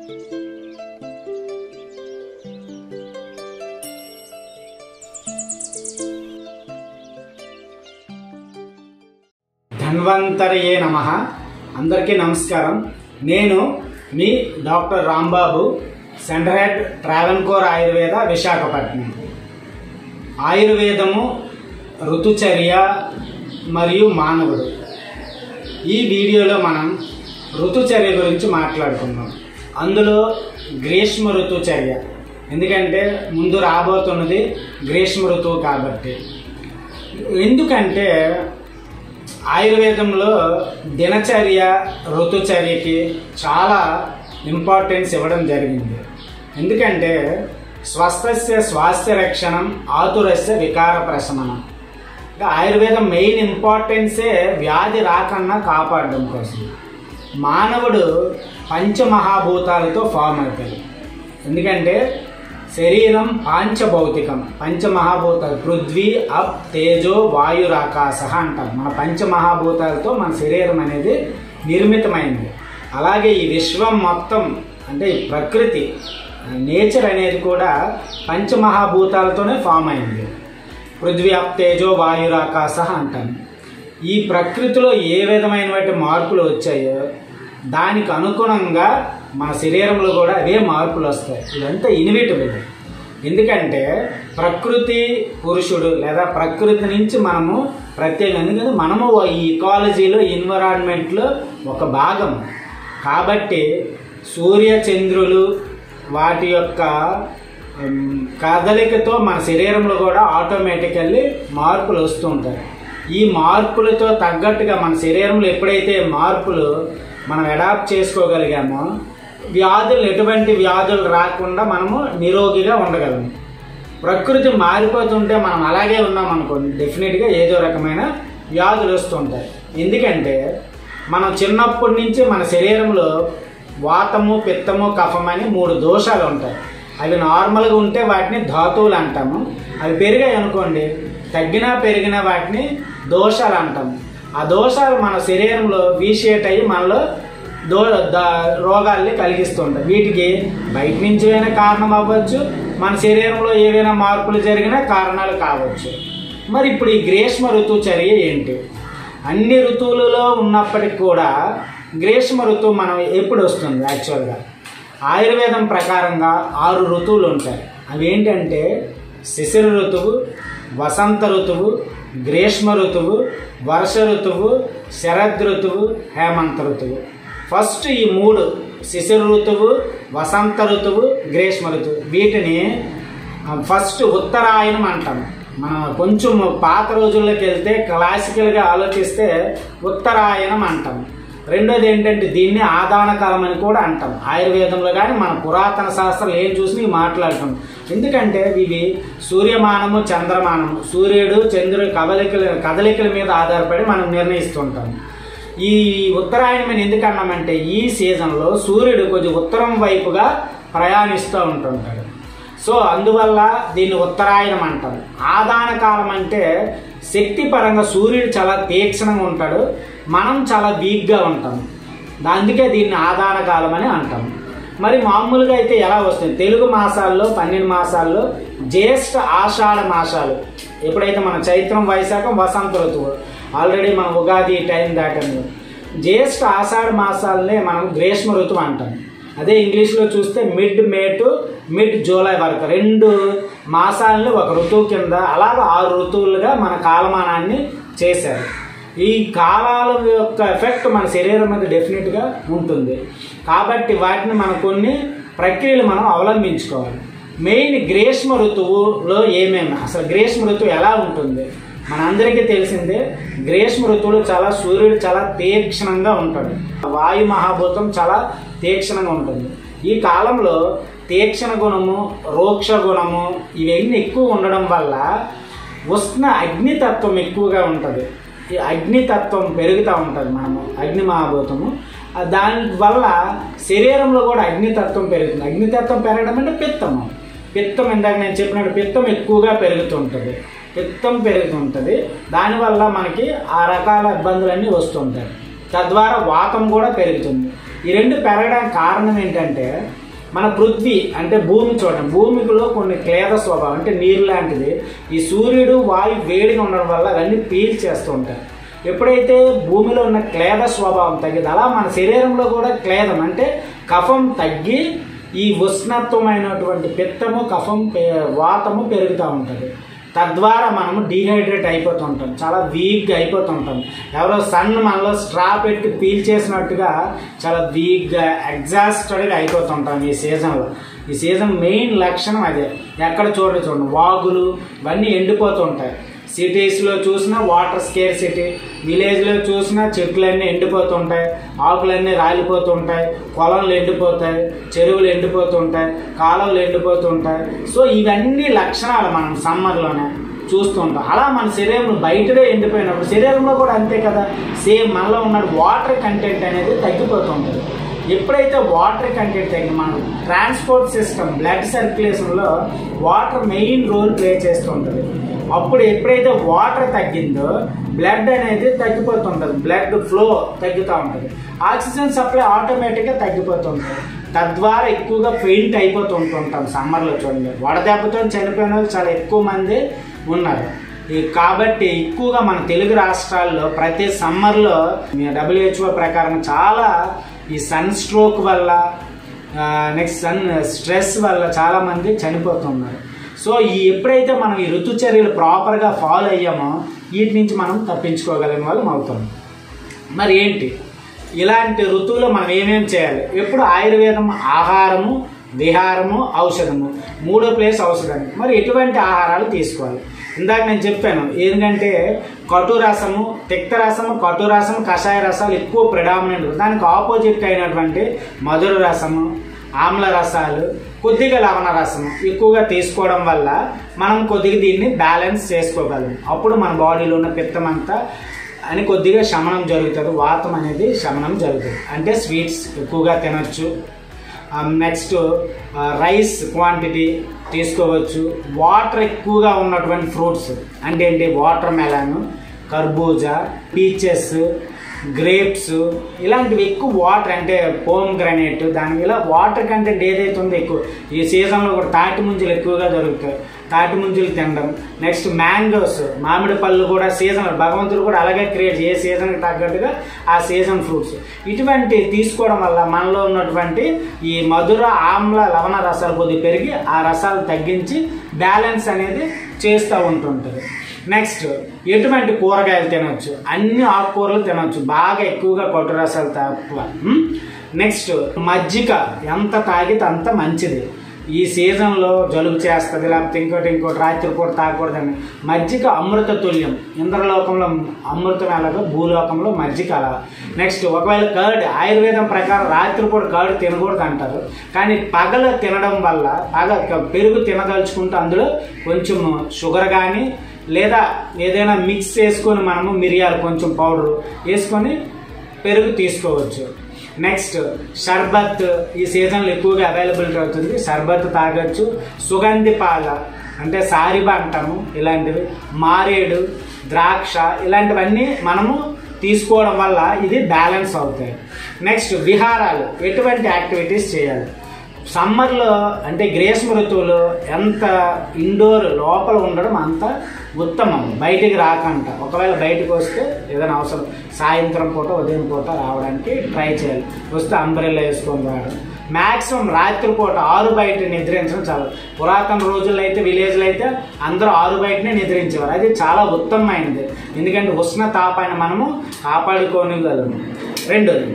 ధన్వంతరయే నమ అందరికీ నమస్కారం నేను మీ doctor Rambabu centre head Travancore Ayurveda Visakhapatnam ఆయుర్వేదము ఋతుచర్య మరియు మానవుడు ఈ వీడియోలో మనం ఋతుచర్య గురించి మాట్లాడుకుందాం అందులో గ్రీష్మ ఋతుచర్య ఎందుకంటే ముందు రాబోతున్నది గ్రీష్మ ఋతువు కాబట్టి ఎందుకంటే ఆయుర్వేదంలో దినచర్య ఋతుచర్యకి చాలా ఇంపార్టెన్స్ ఇవ్వడం జరిగింది ఎందుకంటే స్వస్థస్య స్వాస్థ్య రక్షణం ఆతురస్య వికార ప్రశమనం ఇంకా ఆయుర్వేదం మెయిన్ ఇంపార్టెన్సే వ్యాధి రాకుండా కాపాడడం కోసం మానవుడు పంచమహాభూతాలతో ఫామ్ అవుతాడు ఎందుకంటే శరీరం పాంచభౌతికం పంచమహాభూతాలు పృథ్వీ అప్ తేజో వాయురాకాశ అంటాం మన పంచమహాభూతాలతో మన శరీరం అనేది నిర్మితమైంది అలాగే ఈ విశ్వం మొత్తం అంటే ఈ ప్రకృతి నేచర్ అనేది కూడా పంచమహాభూతాలతోనే ఫామ్ అయింది పృథ్వీ అప్ తేజో వాయురాకాశ అంటాం ఈ ప్రకృతిలో ఏ విధమైనటువంటి మార్పులు వచ్చాయో దానికి అనుగుణంగా మన శరీరంలో కూడా అవే మార్పులు వస్తాయి ఇదంతా ఇన్విటబుల్ ఎందుకంటే ప్రకృతి పురుషుడు లేదా ప్రకృతి నుంచి మనము ప్రత్యేకంగా ఎందుకంటే మనము ఈ ఇకాలజీలో ఎన్విరాన్మెంట్లో ఒక భాగం కాబట్టి సూర్య చంద్రులు వాటి యొక్క ఉమ్, కదలికతో మన శరీరంలో కూడా ఆటోమేటికల్లీ మార్పులు వస్తూ ఉంటాయి ఈ మార్పులతో తగ్గట్టుగా మన శరీరంలో ఎప్పుడైతే మార్పులు మనం అడాప్ట్ చేసుకోగలిగామో వ్యాధులు ఎటువంటి వ్యాధులు రాకుండా మనము నిరోగిగా ఉండగలము ప్రకృతి మారిపోతుంటే మనం అలాగే ఉన్నాం అనుకోండి డెఫినెట్గా ఏదో రకమైన వ్యాధులు వస్తుంటాయి ఎందుకంటే మనం చిన్నప్పటి నుంచి మన శరీరంలో వాతము పిత్తము కఫం అని మూడు దోషాలు ఉంటాయి అవి నార్మల్గా ఉంటే వాటిని ధాతువులు అంటాము అవి పెరిగాయి అనుకోండి తగ్గినా పెరిగినా వాటిని దోషాలు అంటాము ఆ దోషాలు మన శరీరంలో వీషియేట్ అయ్యి మనలో దో దా- రోగాల్ని కలిగిస్తుంటాయి వీటికి బయట నుంచి ఏమైనా కారణం అవ్వచ్చు మన శరీరంలో ఏవైనా మార్పులు జరిగినా కారణాలు కావచ్చు మరి ఇప్పుడు ఈ గ్రీష్మ ఋతువు చర్య ఏంటి అన్ని ఋతువులలో ఉన్నప్పటికి కూడా గ్రీష్మ ఋతువు మనం ఎప్పుడు వస్తుంది యాక్చువల్గా ఆయుర్వేదం ప్రకారంగా ఆరు ఋతువులు ఉంటాయి అవి ఏంటంటే శిశిర ఋతువు వసంత ఋతువు గ్రీష్మ ఋతువు వర్ష ఋతువు శరద్ ఋతువు హేమంత ఋతువు ఫస్ట్ ఈ మూడు శిశిర ఋతువు వసంత ఋతువు గ్రీష్మ ఋతువు వీటిని ఆ, ఫస్ట్ ఉత్తరాయణం అంటాం మనం కొంచెం పాత రోజుల్లోకి వెళ్తే క్లాసికల్గా ఆలోచిస్తే ఉత్తరాయణం అంటాం రెండోది ఏంటంటే దీన్ని ఆదాన కాలం అని కూడా అంటాం ఆయుర్వేదంలో కానీ మన పురాతన శాస్త్రం ఏం చూసి ఇవి మాట్లాడుతాం ఎందుకంటే ఇవి సూర్యమానము చంద్రమానము సూర్యుడు చంద్రుడు కదలికల కదలికల మీద ఆధారపడి మనం నిర్ణయిస్తుంటాం ఈ ఉత్తరాయణం ఎందుకు అన్నామంటే ఈ సీజన్లో సూర్యుడు కొంచెం ఉత్తరం వైపుగా ప్రయాణిస్తూ ఉంటుంటాడు సో అందువల్ల దీన్ని ఉత్తరాయణం అంటాం ఆదాన కాలం అంటే శక్తి పరంగా సూర్యుడు చాలా తీక్షణంగా ఉంటాడు మనం చాలా వీక్గా ఉంటాం అందుకే దీన్ని ఆదాన కాలం అని అంటాం మరి మామూలుగా అయితే ఎలా వస్తుంది తెలుగు మాసాల్లో పన్నెండు మాసాల్లో జ్యేష్ఠ ఆషాఢ మాసాలు ఎప్పుడైతే మన చైత్రం వైశాఖం వసంత ఋతువు ఆల్రెడీ మన ఉగాది టైం దాటింది జ్యేష్ఠ ఆషాఢ మాసాలనే మనం గ్రీష్మ ఋతువు అంటాం అదే ఇంగ్లీష్లో చూస్తే mid May to mid July వరకు రెండు మాసాలని ఒక ఋతువు కింద అలాగ ఆరు ఋతువులుగా మన కాలమానాన్ని చేశారు ఈ కాలాల యొక్క ఎఫెక్ట్ మన శరీరం మీద డెఫినెట్గా ఉంటుంది కాబట్టి వాటిని మనం కొన్ని ప్రక్రియలు మనం అవలంబించుకోవాలి మెయిన్ గ్రీష్మ ఋతువులో ఏమేమి అసలు గ్రీష్మ ఋతువు ఎలా ఉంటుంది మనందరికీ తెలిసిందే గ్రీష్మ ఋతువులో చాలా సూర్యుడు చాలా తీక్షణంగా ఉంటాడు వాయు మహాభూతం చాలా తీక్షణంగా ఉంటుంది ఈ కాలంలో తీక్షణ గుణము రోక్ష గుణము ఇవన్నీ ఎక్కువ ఉండడం వల్ల ఉష్ణ అగ్నితత్వం ఎక్కువగా ఉంటుంది ఈ అగ్నితత్వం పెరుగుతూ ఉంటుంది మనము అగ్ని మహాభూతము ఆ దాని వల్ల శరీరంలో కూడా అగ్నితత్వం పెరుగుతుంది అగ్నితత్వం పెరగడం అంటే పిత్తము పిత్తం ఇందాక నేను చెప్పినట్టు పిత్తం ఎక్కువగా పెరుగుతుంటుంది పిత్తం పెరుగుతుంటుంది దానివల్ల మనకి ఆ రకాల ఇబ్బందులన్నీ వస్తుంటాయి తద్వారా వాతం కూడా పెరుగుతుంది ఈ రెండు పెరగడానికి కారణం ఏంటంటే మన పృథ్వీ అంటే భూమి చూడండి భూమిలో కొన్ని క్లేద స్వభావం అంటే నీరు లాంటిది ఈ సూర్యుడు వాయు వేడిగా ఉండడం వల్ల అవన్నీ పీల్ చేస్తూ ఉంటాయి ఎప్పుడైతే భూమిలో ఉన్న క్లేద స్వభావం తగ్గింది అలా మన శరీరంలో కూడా క్లేదం అంటే కఫం తగ్గి ఈ ఉష్ణత్వమైనటువంటి పిత్తము కఫం పె- వాతము పెరుగుతూ ఉంటుంది తద్వారా మనము డీహైడ్రేట్ అయిపోతుంటాం చాలా వీక్గా అయిపోతుంటాం ఎవరో సన్ మనలో స్ట్రా పెట్టి పీల్ చేసినట్టుగా చాలా వీక్గా ఎగ్జాస్టెడ్గా అయిపోతుంటాం ఈ సీజన్లో ఈ సీజన్ మెయిన్ లక్షణం అదే ఎక్కడ చూడండి చూడండి వాగులు ఇవన్నీ ఎండిపోతుంటాయి సిటీస్లో చూసినా వాటర్ స్కేర్ సిటీ విలేజ్లో చూసినా చెట్లన్నీ ఎండిపోతుంటాయి ఆకులన్నీ రాలిపోతుంటాయి పొలంలు ఎండిపోతాయి చెరువులు ఎండిపోతుంటాయి కాలువలు ఎండిపోతుంటాయి సో ఇవన్నీ లక్షణాలు మనం సమ్మర్లోనే చూస్తుంటాం అలా మన శరీరం బయటనే ఎండిపోయినప్పుడు శరీరంలో కూడా అంతే కదా సేమ్ మనలో ఉన్న వాటర్ కంటెంట్ అనేది తగ్గిపోతుంటుంది ఎప్పుడైతే వాటర్ కంటెంట్ తగ్గి మనం ట్రాన్స్పోర్ట్ సిస్టమ్ బ్లడ్ సర్క్యులేషన్లో వాటర్ మెయిన్ రోల్ ప్లే చేస్తుంటుంది అప్పుడు ఎప్పుడైతే వాటర్ తగ్గిందో బ్లడ్ అనేది తగ్గిపోతుంటుంది బ్లడ్ ఫ్లో తగ్గుతూ ఉంటుంది ఆక్సిజన్ సప్లై ఆటోమేటిక్గా తగ్గిపోతుంటుంది తద్వారా ఎక్కువగా పెయింట్ అయిపోతుంటుంటాం సమ్మర్లో చూడండి వడదెబ్బతో చనిపోయిన వాళ్ళు చాలా ఎక్కువ మంది ఉన్నారు ఈ కాబట్టి ఎక్కువగా మన తెలుగు రాష్ట్రాల్లో ప్రతి సమ్మర్లో డబ్ల్యూహెచ్ఓ ప్రకారం చాలా ఈ సన్ స్ట్రోక్ వల్ల నెక్స్ట్ సన్ స్ట్రెస్ వల్ల చాలా మంది చనిపోతున్నారు సో ఈ ఎప్పుడైతే మనం ఈ ఋతుచర్యలు ప్రాపర్గా ఫాలో అయ్యామో వీటి నుంచి మనం తప్పించుకోగలిగిన వాళ్ళం అవుతాం మరి ఏంటి ఇలాంటి ఋతువులో మనం ఏమేం చేయాలి ఎప్పుడు ఆయుర్వేదం ఆహారము విహారము ఔషధము మూడో ప్లేస్ ఔషధాన్ని మరి ఎటువంటి ఆహారాలు తీసుకోవాలి ఇందాక నేను చెప్పాను ఏంటంటే కటు రసము తిక్త రసము కటు రసము కషాయ రసాలు ఎక్కువ ప్రిడామినెంట్ దానికి ఆపోజిట్ అయినటువంటి మధుర రసము ఆమ్ల రసాలు కొద్దిగా లవణ రసము ఎక్కువగా తీసుకోవడం వల్ల మనం కొద్దిగా దీన్ని బ్యాలెన్స్ చేసుకోగలం అప్పుడు మన బాడీలో ఉన్న పిత్తం అంతా అని కొద్దిగా శమనం జరుగుతుంది వాతం అనేది శమనం జరుగుతుంది అంటే స్వీట్స్ ఎక్కువగా తినొచ్చు నెక్స్ట్ రైస్ క్వాంటిటీ తీసుకోవచ్చు వాటర్ ఎక్కువగా ఉన్నటువంటి ఫ్రూట్స్ అంటే ఏంటి వాటర్ మెలాన్ కర్బూజా పీచెస్ గ్రేప్స్ ఇలాంటివి ఎక్కువ వాటర్ అంటే పోమ్ గ్రానైట్ దాని ఇలా వాటర్ కంటెంట్ ఏదైతే ఉందో ఎక్కువ ఈ సీజన్లో కూడా తాటి ముంజలు ఎక్కువగా దొరుకుతాయి తాటి ముంజలు తినడం నెక్స్ట్ మ్యాంగోస్ మామిడి పళ్ళు కూడా సీజన్ భగవంతుడు కూడా అలాగే క్రియేట్ ఏ సీజన్కి తగ్గట్టుగా ఆ సీజన్ ఫ్రూట్స్ ఇటువంటి తీసుకోవడం వల్ల మనలో ఉన్నటువంటి ఈ మధుర ఆమ్ల లవణ రసాలు కొద్దిగా పెరిగి ఆ రసాలు తగ్గించి బ్యాలెన్స్ అనేది చేస్తూ ఉంటుంటుంది నెక్స్ట్ ఎటువంటి కూరగాయలు తినవచ్చు అన్ని ఆకుకూరలు తినవచ్చు బాగా ఎక్కువగా కొట్టు రసాలు తక్కువ నెక్స్ట్ మజ్జిగ ఎంత తాగితే అంత మంచిది ఈ సీజన్లో జలుబు చేస్తుంది లేకపోతే ఇంకోటి ఇంకోటి రాత్రిపూట తాగకూడదని మజ్జిగ అమృత తుల్యం ఇంద్రలోకంలో అమృతం ఎలాగో భూలోకంలో మజ్జిగ అలా నెక్స్ట్ ఒకవేళ కర్డ్ ఆయుర్వేదం ప్రకారం రాత్రిపూట కర్డ్ తినకూడదు అంటారు కానీ పగల తినడం వల్ల పగ పెరుగు తినదలుచుకుంటే అందులో కొంచెం షుగర్ కానీ లేదా ఏదైనా మిక్స్ చేసుకొని మనము మిరియాలు కొంచెం పౌడర్ వేసుకొని పెరుగు తీసుకోవచ్చు నెక్స్ట్ షర్బత్ ఈ సీజన్లో ఎక్కువగా అవైలబిలిటీ అవుతుంది షర్బత్ తాగొచ్చు సుగంధి పాల అంటే సారిబ అంటాము ఇలాంటివి మారేడు ద్రాక్ష ఇలాంటివన్నీ మనము తీసుకోవడం వల్ల ఇది బ్యాలెన్స్ అవుతాయి నెక్స్ట్ విహారాలు ఎటువంటి యాక్టివిటీస్ చేయాలి సమ్మర్లో అంటే గ్రీష్మ ఋతువులో ఎంత ఇండోర్ లోపల ఉండడం అంత ఉత్తమం బయటికి రాకంట ఒకవేళ బయటకు వస్తే ఏదైనా అవసరం సాయంత్రం పూట ఉదయం పూట రావడానికి ట్రై చేయాలి వస్తే అంబ్రెల్లా వేసుకొని రావడం మ్యాక్సిమం రాత్రిపూట ఆరు బయట నిద్రించడం చాలా పురాతన రోజుల్లో అయితే విలేజ్లో అయితే అందరూ ఆరు బయటనే నిద్రించేవారు అది చాలా ఉత్తమమైనది ఎందుకంటే ఉష్ణ తాపాన్ని మనము కాపాడుకోగలము రెండోది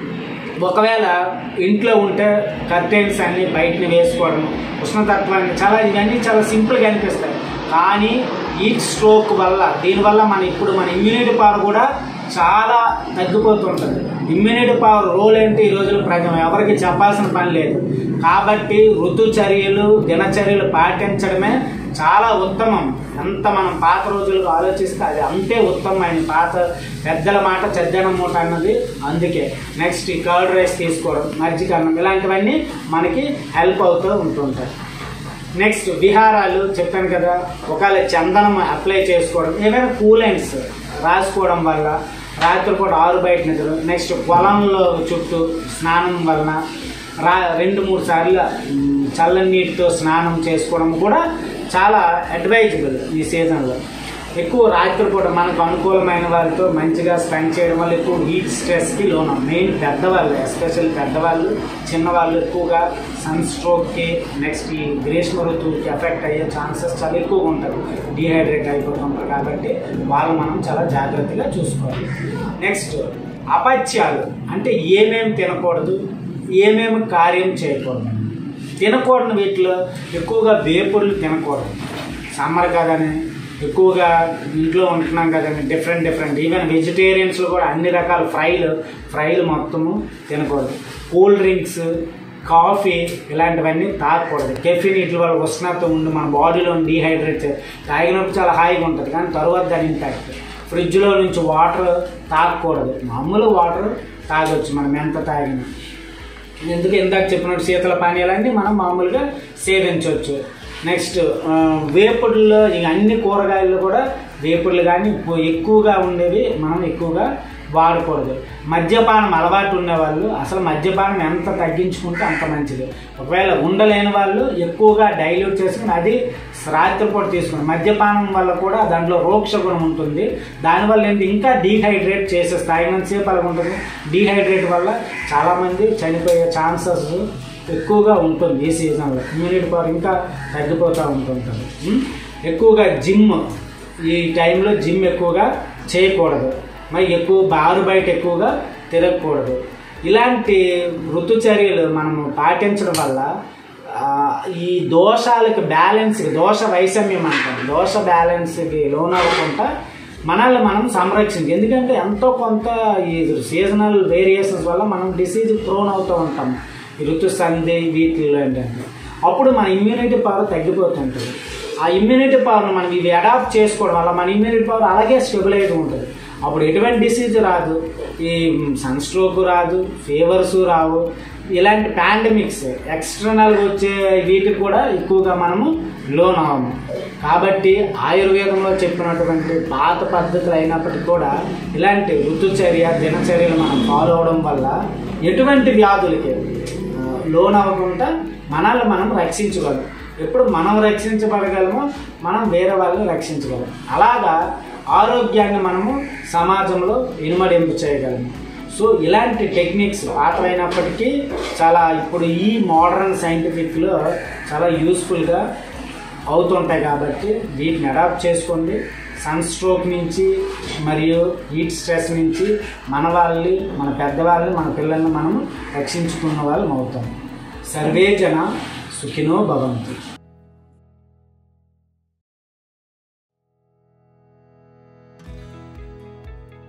ఒకవేళ ఇంట్లో ఉంటే కర్టెన్స్ అన్ని బయటని వేసుకోవడం ఉష్ణతత్వాన్ని చాలా ఇవన్నీ చాలా సింపుల్గా అనిపిస్తాయి కానీ హీట్ స్ట్రోక్ వల్ల దీనివల్ల మన ఇప్పుడు మన ఇమ్యూనిటీ పవర్ కూడా చాలా తగ్గిపోతుంటుంది ఇమ్యూనిటీ పవర్ రోల్ ఏంటి ఈ రోజుల్లో ప్రజలు ఎవరికి చెప్పాల్సిన పని లేదు కాబట్టి ఋతుచర్యలు దినచర్యలు పాటించడమే చాలా ఉత్తమం ఎంత మనం పాత రోజులకు ఆలోచిస్తే అది అంతే ఉత్తమమైన పాత పెద్దల మాట చెద్దన మూట అన్నది అందుకే నెక్స్ట్ ఈ కర్డ్ రైస్ తీసుకోవడం మజ్జిగ అన్నం ఇలాంటివన్నీ మనకి హెల్ప్ అవుతూ ఉంటుంటాయి నెక్స్ట్ విహారాలు చెప్పాను కదా ఒకవేళ చందనం అప్లై చేసుకోవడం ఏమైనా కూలెంట్స్ రాసుకోవడం వల్ల రాత్రిపూట ఆరు బయట నిద్ర నెక్స్ట్ పొలంలో చుట్టూ స్నానం వలన రా రెండు మూడు సార్లు మ్, చల్లని నీటితో స్నానం చేసుకోవడం కూడా చాలా అడ్వైజబుల్ ఈ సీజన్లో ఎక్కువ రాత్రిపూట మనకు అనుకూలమైన వాళ్ళతో మంచిగా స్పెండ్ చేయడం వల్ల ఎక్కువ హీట్ స్ట్రెస్కి లోన్ మెయిన్ పెద్దవాళ్ళు ఎస్పెషల్ పెద్దవాళ్ళు చిన్నవాళ్ళు ఎక్కువగా సన్ స్ట్రోక్కి నెక్స్ట్ ఈ గ్రీష్మ ఋతువుకి ఎఫెక్ట్ అయ్యే ఛాన్సెస్ చాలా ఎక్కువగా ఉంటారు డీహైడ్రేట్ అయిపోతుంటారు కాబట్టి వాళ్ళు మనం చాలా జాగ్రత్తగా చూసుకోవాలి నెక్స్ట్ అపత్యాలు అంటే ఏమేమి తినకూడదు ఏమేమి కార్యం చేయకూడదు తినకూడని వీటిలో ఎక్కువగా వేపుళ్ళు తినకూడదు సమ్మర్ కదని ఎక్కువగా ఇంట్లో ఉంటున్నాం కదండి డిఫరెంట్ డిఫరెంట్ ఈవెన్ వెజిటేరియన్స్లో కూడా అన్ని రకాల ఫ్రైలు ఫ్రైలు మొత్తము తినకూడదు కూల్ డ్రింక్స్ కాఫీ ఇలాంటివన్నీ తాగకూడదు కెఫిన్ వీటి వల్ల ఉష్ణత ఉండి మన బాడీలో డీహైడ్రేట్ తాగినప్పుడు చాలా హాయిగా ఉంటుంది కానీ తర్వాత దాని ఇంపాక్ట్ ఫ్రిడ్జ్లో నుంచి వాటర్ తాగకూడదు మామూలు వాటర్ తాగొచ్చు మనం ఎంత తాగినా ఎందుకు ఇందాక చెప్పినట్టు శీతల పానీయాలన్నీ మనం మామూలుగా సేవించవచ్చు నెక్స్ట్ ఆ, వేపుడుల్లో ఇక అన్ని కూరగాయల్లో కూడా వేపుడులు కానీ ఎక్కు- ఎక్కువగా ఉండేవి మనం ఎక్కువగా వాడకూడదు మద్యపానం అలవాటు ఉండేవాళ్ళు అసలు మద్యపానం ఎంత తగ్గించుకుంటే అంత మంచిది ఒకవేళ ఉండలేని వాళ్ళు ఎక్కువగా డైల్యూట్ చేసుకుని అది రాత్రిపూట తీసుకుని మద్యపానం వల్ల కూడా దాంట్లో రోక్ష గుణం ఉంటుంది దానివల్ల ఏంటి ఇంకా డీహైడ్రేట్ చేసే తాగినంతసేపు అలా ఉంటుంది డీహైడ్రేట్ వల్ల చాలామంది చనిపోయే ఛాన్సెస్ ఎక్కువగా ఉంటుంది ఈ సీజన్లో ఇమ్యూనిటీ పవర్ ఇంకా తగ్గిపోతూ ఉంటుంటుంది ఉం? ఎక్కువగా జిమ్ ఈ టైంలో జిమ్ ఎక్కువగా చేయకూడదు మరి ఎక్కువ బారు బయట ఎక్కువగా తిరగకూడదు ఇలాంటి ఋతుచర్యలు మనము పాటించడం వల్ల ఆ, ఈ దోషాలకి బ్యాలెన్స్కి దోష వైషమ్యం అంటాం దోష బ్యాలెన్స్కి లోన్ అవ్వకుండా మనల్ని మనం సంరక్షించి ఎందుకంటే ఎంతో కొంత ఈ సీజనల్ వేరియేషన్స్ వల్ల మనం డిసీజ్ ప్రోన్ అవుతూ ఉంటాం ఈ ఋతు సంధి వీటిల్లో ఏంటంటే అప్పుడు మన ఇమ్యూనిటీ పవర్ తగ్గిపోతుంటుంది ఆ ఇమ్యూనిటీ పవర్ను మనం ఇవి అడాప్ట్ చేసుకోవడం వల్ల మన ఇమ్యూనిటీ పవర్ అలాగే స్టెబిలైజ్ ఉంటుంది అప్పుడు ఎటువంటి డిసీజ్ రాదు ఈ సన్ స్ట్రోక్ రాదు ఫీవర్స్ రావు ఇలాంటి పాండమిక్స్ ఎక్స్టర్నల్గా వచ్చే వీటికి కూడా ఎక్కువగా మనము లోన్ అవ్వము కాబట్టి ఆయుర్వేదంలో చెప్పినటువంటి పాత పద్ధతులు అయినప్పటికీ కూడా ఇలాంటి ఋతుచర్య దినచర్యలు మనం ఫాలో అవడం వల్ల ఎటువంటి వ్యాధులకి ఆ, లోన్ అవ్వకుండా మనల్ని మనం రక్షించగలం ఎప్పుడు మనం రక్షించబడగలమో మనం వేరే వాళ్ళని రక్షించగలం అలాగా ఆరోగ్యాన్ని మనము సమాజంలో ఇనుమడింపు చేయగలము సో ఇలాంటి టెక్నిక్స్ పాతలైనప్పటికీ చాలా ఇప్పుడు ఈ మోడర్న్ సైంటిఫిక్లో చాలా యూస్ఫుల్గా అవుతుంటాయి కాబట్టి వీటిని అడాప్ట్ చేసుకోండి సన్ స్ట్రోక్ నుంచి మరియు హీట్ స్ట్రెస్ నుంచి మన వాళ్ళని మన పెద్దవాళ్ళని మన పిల్లల్ని మనము రక్షించుకున్న వాళ్ళం అవుతాం సర్వే జన సుఖినో భవంతు